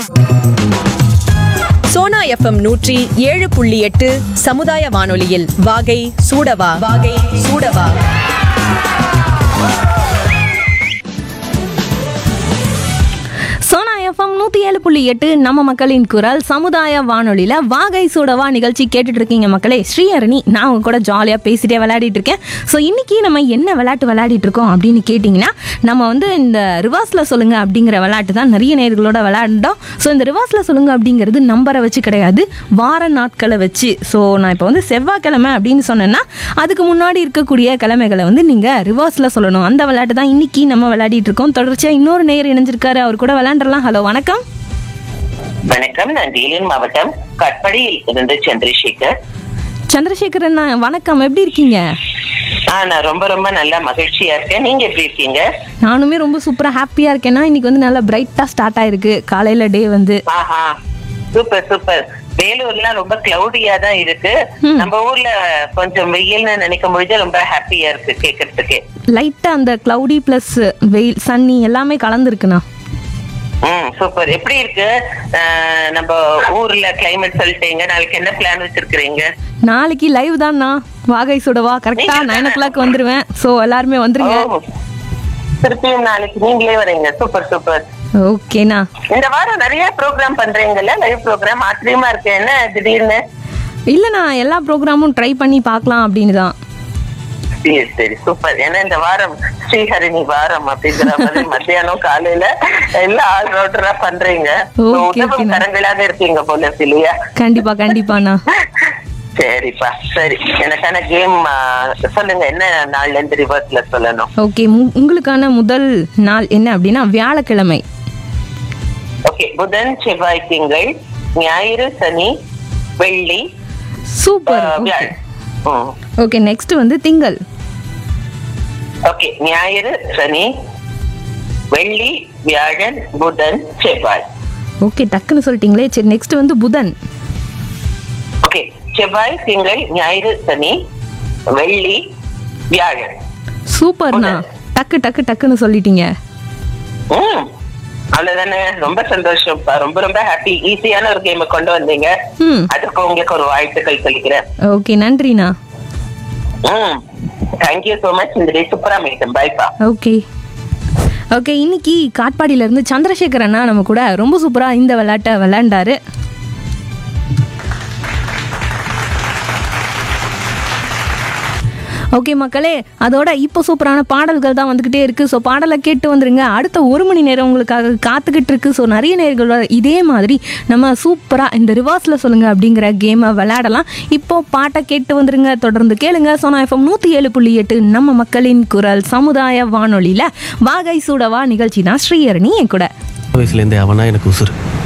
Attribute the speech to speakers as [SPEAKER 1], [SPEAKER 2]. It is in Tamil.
[SPEAKER 1] சோனா எஃப்எம் நூற்றி ஏழு புள்ளி எட்டு சமுதாய வானொலியில் வாகை சூடவா வாகை சூடவா
[SPEAKER 2] சோனா எஃப்எம் நூற்றி ஏழு புள்ளி எட்டு நம்ம மக்களின் குரல் சமுதாய வானொலியில் வாகை சூடவா நிகழ்ச்சி கேட்டுட்டு இருக்கீங்க மக்களே ஸ்ரீஹரணி நான் உங்க கூட ஜாலியாக பேசிட்டே விளையாடிட்டு இருக்கேன் ஸோ இன்னைக்கு நம்ம என்ன விளையாட்டு விளையாடிட்டு இருக்கோம் அப்படின்னு கேட்டிங்கன்னா நம்ம வந்து இந்த ரிவர்ஸில் சொல்லுங்க அப்படிங்கிற விளையாட்டு தான் நிறைய நேர்களோட விளையாண்டோம் ஸோ இந்த ரிவர்ஸில் சொல்லுங்க அப்படிங்கிறது நம்பரை வச்சு கிடையாது வார நாட்களை வச்சு ஸோ நான் இப்போ வந்து செவ்வாய்க்கிழமை அப்படின்னு சொன்னேன்னா அதுக்கு முன்னாடி இருக்கக்கூடிய கிழமைகளை வந்து நீங்கள் ரிவர்ஸில் சொல்லணும் அந்த விளையாட்டு தான் இன்னைக்கு நம்ம விளையாடிட்டு இருக்கோம் தொடர்ச்சியாக இன்னொரு நேர் இணைஞ்சிருக்காரு அவர் கூட விளையாண்டுறலாம் ஹலோ வணக்கம்
[SPEAKER 3] வணக்கம் நான் வேலூர் மாவட்டம் கட்படியில் இருந்து சந்திரசேகர்
[SPEAKER 2] சந்திரசேகரன் அண்ணா, வணக்கம் எப்படி இருக்கீங்க
[SPEAKER 3] ஆ நான் ரொம்ப ரொம்ப நல்லா மகிழ்ச்சியா இருக்கேன் நீங்க எப்படி இருக்கீங்க
[SPEAKER 2] நானுமே ரொம்ப சூப்பராக ஹாப்பியாக இருக்கேன்னா இன்னைக்கு வந்து நல்லா பிரைட்டாக ஸ்டார்ட் ஆயிருக்கு காலையில் டே வந்து
[SPEAKER 3] ஆஹா சூப்பர் சூப்பர் வேலூர்லாம் ரொம்ப கிளவுடியா தான் இருக்கு
[SPEAKER 2] ம்.
[SPEAKER 3] நம்ம ஊர்ல கொஞ்சம் வெயில்னு நினைக்கும் பொழுது ரொம்ப ஹாப்பியா இருக்கு கேக்குறதுக்கு
[SPEAKER 2] லைட்டாக அந்த க்ளவுடி ப்ளஸ் வெயில் சன்னி எல்லாமே கலந்துருக்குண்ணா
[SPEAKER 3] ம் சூப்பர் எப்படி இருக்கு ஆஹ், நம்ம ஊர்ல கிளைமேட் சொல்லிட்டீங்க நாளைக்கு என்ன பிளான் வச்சிருக்கிறீங்க
[SPEAKER 2] நாளைக்கு லைவ் தான்ண்ணா வாகை சுடவா கரெக்டாக நைன் ஓ கிளாக் வந்துடுவேன் ஸோ எல்லாருமே வந்துருங்க
[SPEAKER 3] ஓ, திருப்பியும் நாளைக்கு நீங்களே வரீங்க சூப்பர் சூப்பர்
[SPEAKER 2] ஓகேண்ணா
[SPEAKER 3] இந்த வாரம் நிறைய ப்ரோக்ராம் பண்றீங்கல்ல லைவ் ப்ரோக்ராம் ஆச்சரியமா இருக்கு என்ன திடீர்னு
[SPEAKER 2] இல்லைண்ணா எல்லா ப்ரோக்ராமும் ட்ரை பண்ணி பார்க்கலாம் அப்படின்னு தான்
[SPEAKER 3] சரி சரி சூப்பர் ஏன்னா இந்த வாரம் ஸ்ரீஹரிணி வாரம் அப்படிங்கிற மாதிரி மத்தியானம் காலையில எல்லாம் ஆல் ரவுண்டரா பண்றீங்க So,
[SPEAKER 2] Okay,
[SPEAKER 3] உதவும்
[SPEAKER 2] okay.
[SPEAKER 3] கரங்களாக இருக்கீங்க போல இருக்கு இல்லையா
[SPEAKER 2] கண்டிப்பாக கண்டிப்பாண்ணா
[SPEAKER 3] சரிப்பா சரி எனக்கான கேம் சொல்லுங்க என்ன நாள்ல இருந்து ரிவர்ஸ்ல சொல்லணும்
[SPEAKER 2] ஓகே உங்களுக்கான முதல் நாள் என்ன அப்படின்னா வியாழக்கிழமை
[SPEAKER 3] ஓகே புதன் செவ்வாய் திங்கள் ஞாயிறு சனி வெள்ளி
[SPEAKER 2] சூப்பர்
[SPEAKER 3] ஆஹ், வியாழ் ம்.
[SPEAKER 2] ஓகே நெக்ஸ்ட் வந்து திங்கள்
[SPEAKER 3] ஓகே ஞாயிறு சனி வெள்ளி வியாழன் புதன் செவ்வாய்
[SPEAKER 2] ஓகே டக்குன்னு சொல்லிட்டீங்களே சரி நெக்ஸ்ட் வந்து புதன்
[SPEAKER 3] ஓகே செவ்வாய் திங்கள் ஞாயிறு சனி வெள்ளி வியாழன்
[SPEAKER 2] சூப்பர்ண்ணா டக்கு டக்கு டக்குன்னு சொல்லிட்டீங்க
[SPEAKER 3] ம் அவ்வளவுதானே ரொம்ப சந்தோஷம்ப்பா ரொம்ப ரொம்ப ஹாப்பி ஈஸியான ஒரு கேமை கொண்டு வந்தீங்க
[SPEAKER 2] ம்
[SPEAKER 3] அதுக்கு உங்களுக்கு ஒரு வாழ்த்துக்கள் சொல்லிக்கிறேன்
[SPEAKER 2] ஓகே நன்றிண்ணா
[SPEAKER 3] ம் தேங்க்யூ சோ மச் இந்த டே சூப்பரா மீட்டும் பாய்ப்பா
[SPEAKER 2] ஓகே ஓகே இன்னைக்கு காட்பாடியில இருந்து சந்திரசேகர் அண்ணா நம்ம கூட ரொம்ப சூப்பராக இந்த விளையாட்டை விளையாண்டாரு ஓகே மக்களே அதோட இப்போ சூப்பரான பாடல்கள் தான் வந்துக்கிட்டே இருக்குது ஸோ பாடலை கேட்டு வந்துருங்க அடுத்த ஒரு மணி நேரம் உங்களுக்காக காத்துக்கிட்டு இருக்கு ஸோ நிறைய நேர்களோட இதே மாதிரி நம்ம சூப்பராக இந்த ரிவர்ஸில் சொல்லுங்க அப்படிங்கிற கேமை விளையாடலாம் இப்போ பாட்டை கேட்டு வந்துருங்க தொடர்ந்து கேளுங்க சோனா எஃப்எம் நூற்றி ஏழு புள்ளி எட்டு நம்ம மக்களின் குரல் சமுதாய வானொலியில் வாகை சூடவா நிகழ்ச்சி தான் ஸ்ரீஹரணி என் கூட
[SPEAKER 4] வயசுலேருந்தே அவனா எனக்கு உசுறு